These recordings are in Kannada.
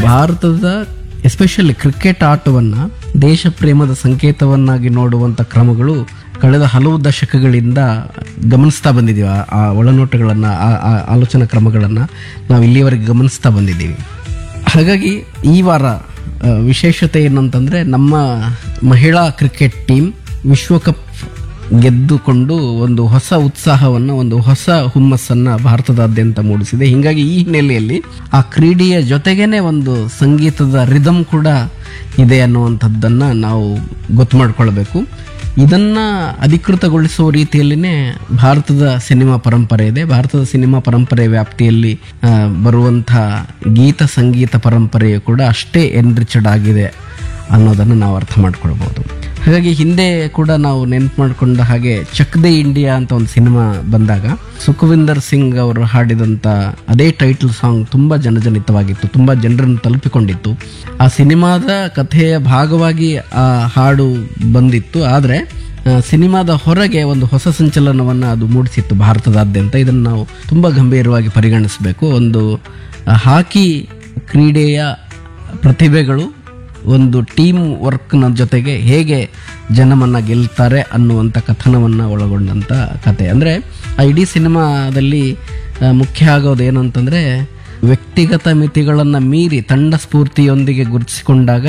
ಭಾರತದ ಎಸ್ಪೆಷಲಿ ಕ್ರಿಕೆಟ್ ಆಟವನ್ನ ದೇಶ ಪ್ರೇಮದ ಸಂಕೇತವನ್ನಾಗಿ ನೋಡುವಂತ ಕ್ರಮಗಳು ಕಳೆದ ಹಲವು ದಶಕಗಳಿಂದ ಗಮನಿಸ್ತಾ ಬಂದಿದ್ದೀವಿ ಆ- ಆ ಒಳನೋಟಗಳನ್ನು ಆ ಆಲೋಚನಾ ಕ್ರಮಗಳನ್ನು ನಾವು ಇಲ್ಲಿಯವರೆಗೆ ಗಮನಿಸ್ತಾ ಬಂದಿದ್ದೀವಿ ಹಾಗಾಗಿ ಈ ವಾರ ಆ, ವಿಶೇಷತೆ ಏನಂತಂದ್ರೆ ನಮ್ಮ ಮಹಿಳಾ ಕ್ರಿಕೆಟ್ ಟೀಮ್ ವಿಶ್ವಕಪ್ ಗೆದ್ದುಕೊಂಡು ಒಂದು ಹೊಸ ಉತ್ಸಾಹವನ್ನು ಒಂದು ಹೊಸ ಹುಮ್ಮಸ್ಸನ್ನ ಭಾರತದಾದ್ಯಂತ ಮೂಡಿಸಿದೆ ಹೀಗಾಗಿ ಈ ಹಿನ್ನೆಲೆಯಲ್ಲಿ ಆ ಕ್ರೀಡೆಯ ಜೊತೆಗೇನೆ ಒಂದು ಸಂಗೀತದ ರಿದಮ್ ಕೂಡ ಇದೆ ಅನ್ನುವಂಥದ್ದನ್ನ ನಾವು ಗೊತ್ತು ಮಾಡ್ಕೊಳ್ಬೇಕು ಇದನ್ನ ಅಧಿಕೃತಗೊಳಿಸುವ ರೀತಿಯಲ್ಲಿನೇ ಭಾರತದ ಸಿನಿಮಾ ಪರಂಪರೆ ಇದೆ ಭಾರತದ ಸಿನಿಮಾ ಪರಂಪರೆ ವ್ಯಾಪ್ತಿಯಲ್ಲಿ ಆ, ಬರುವಂಥ ಗೀತ ಸಂಗೀತ ಪರಂಪರೆಯು ಕೂಡ ಅಷ್ಟೇ ಎನ್ರಿಚಡ್ ಆಗಿದೆ ಅನ್ನೋದನ್ನು ನಾವು ಅರ್ಥ ಮಾಡ್ಕೊಳ್ಬೋದು ಹಾಗಾಗಿ ಹಿಂದೆ ಕೂಡ ನಾವು ನೆನ್ಪು ಮಾಡಿಕೊಂಡ ಹಾಗೆ ಚಕ್ ದೇ ಇಂಡಿಯಾ ಅಂತ ಒಂದು ಸಿನಿಮಾ ಬಂದಾಗ ಸುಖವಿಂದರ್ ಸಿಂಗ್ ಅವರು ಹಾಡಿದಂಥ ಅದೇ ಟೈಟಲ್ ಸಾಂಗ್ ತುಂಬ ಜನಜನಿತವಾಗಿತ್ತು ತುಂಬ ಜನರನ್ನು ತಲುಪಿಕೊಂಡಿತ್ತು ಆ ಸಿನಿಮಾದ ಕಥೆಯ ಭಾಗವಾಗಿ ಆ ಹಾಡು ಬಂದಿತ್ತು ಆದರೆ ಸಿನಿಮಾದ ಹೊರಗೆ ಒಂದು ಹೊಸ ಸಂಚಲನವನ್ನು ಅದು ಮೂಡಿಸಿತ್ತು ಭಾರತದಾದ್ಯಂತ ಇದನ್ನು ನಾವು ತುಂಬ ಗಂಭೀರವಾಗಿ ಪರಿಗಣಿಸಬೇಕು ಒಂದು ಆ, ಹಾಕಿ ಕ್ರೀಡೆಯ ಪ್ರತಿಭೆಗಳು ಒಂದು ಟೀಮ್ ವರ್ಕ್ನ ಜೊತೆಗೆ ಹೇಗೆ ಜನಮನ್ನ ಗೆಲ್ತಾರೆ ಅನ್ನುವಂಥ ಕಥನವನ್ನು ಒಳಗೊಂಡಂಥ ಕತೆ ಅಂದರೆ ಆ ಇಡೀ ಸಿನಿಮಾದಲ್ಲಿ ಆ, ಮುಖ್ಯ ಆಗೋದು ಏನು ಅಂತಂದರೆ ವ್ಯಕ್ತಿಗತ ಮಿತಿಗಳನ್ನು ಮೀರಿ ತಂಡ ಸ್ಫೂರ್ತಿಯೊಂದಿಗೆ ಗುರುತಿಸಿಕೊಂಡಾಗ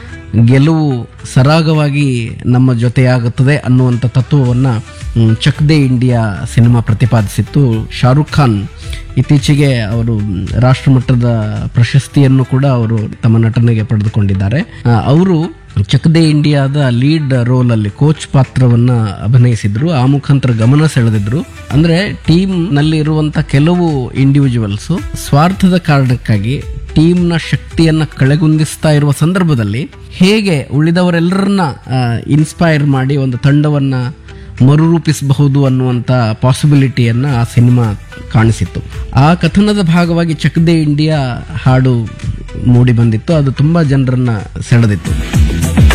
ಗೆಲುವು ಸರಾಗವಾಗಿ ನಮ್ಮ ಜೊತೆಯಾಗುತ್ತದೆ ಅನ್ನುವಂಥ ತತ್ವವನ್ನು ಮ್, ಚಕ್ ದೇ ಇಂಡಿಯಾ ಸಿನಿಮಾ ಪ್ರತಿಪಾದಿಸಿತ್ತು ಶಾರುಖ್ ಖಾನ್ ಇತ್ತೀಚೆಗೆ ಅವರು ಮ್, ರಾಷ್ಟ್ರಮಟ್ಟದ ಪ್ರಶಸ್ತಿಯನ್ನು ಕೂಡ ಅವರು ತಮ್ಮ ನಟನೆಗೆ ಪಡೆದುಕೊಂಡಿದ್ದಾರೆ ಆ, ಅವರು ಚಕ್ ದೇ ಇಂಡಿಯಾದ ಲೀಡ್ ರೋಲ್ ಅಲ್ಲಿ ಕೋಚ್ ಪಾತ್ರವನ್ನ ಅಭಿನಯಿಸಿದ್ರು ಆ ಮುಖಾಂತರ ಗಮನ ಸೆಳೆದಿದ್ರು ಅಂದ್ರೆ ಟೀಮ್ ನಲ್ಲಿ ಇರುವಂತ ಕೆಲವು ಇಂಡಿವಿಜುವಲ್ಸ್ ಸ್ವಾರ್ಥದ ಕಾರಣಕ್ಕಾಗಿ ಟೀಮ್ನ ಶಕ್ತಿಯನ್ನ ಕಳೆಗುಂದಿಸ್ತಾ ಇರುವ ಸಂದರ್ಭದಲ್ಲಿ ಹೇಗೆ ಉಳಿದವರೆಲ್ಲರನ್ನ ಇನ್ಸ್ಪೈರ್ ಮಾಡಿ ಒಂದು ತಂಡವನ್ನ ಮರುರೂಪಿಸಬಹುದು ಅನ್ನುವಂಥ ಪಾಸಿಬಿಲಿಟಿಯನ್ನ ಆ ಸಿನಿಮಾ ಕಾಣಿಸಿತ್ತು ಆ ಕಥನದ ಭಾಗವಾಗಿ ಚಕ್ ದೇ ಇಂಡಿಯಾ ಹಾಡು ಮೂಡಿ ಬಂದಿತ್ತು ಅದು ತುಂಬಾ ಜನರನ್ನ ಸೆಳೆದಿತ್ತು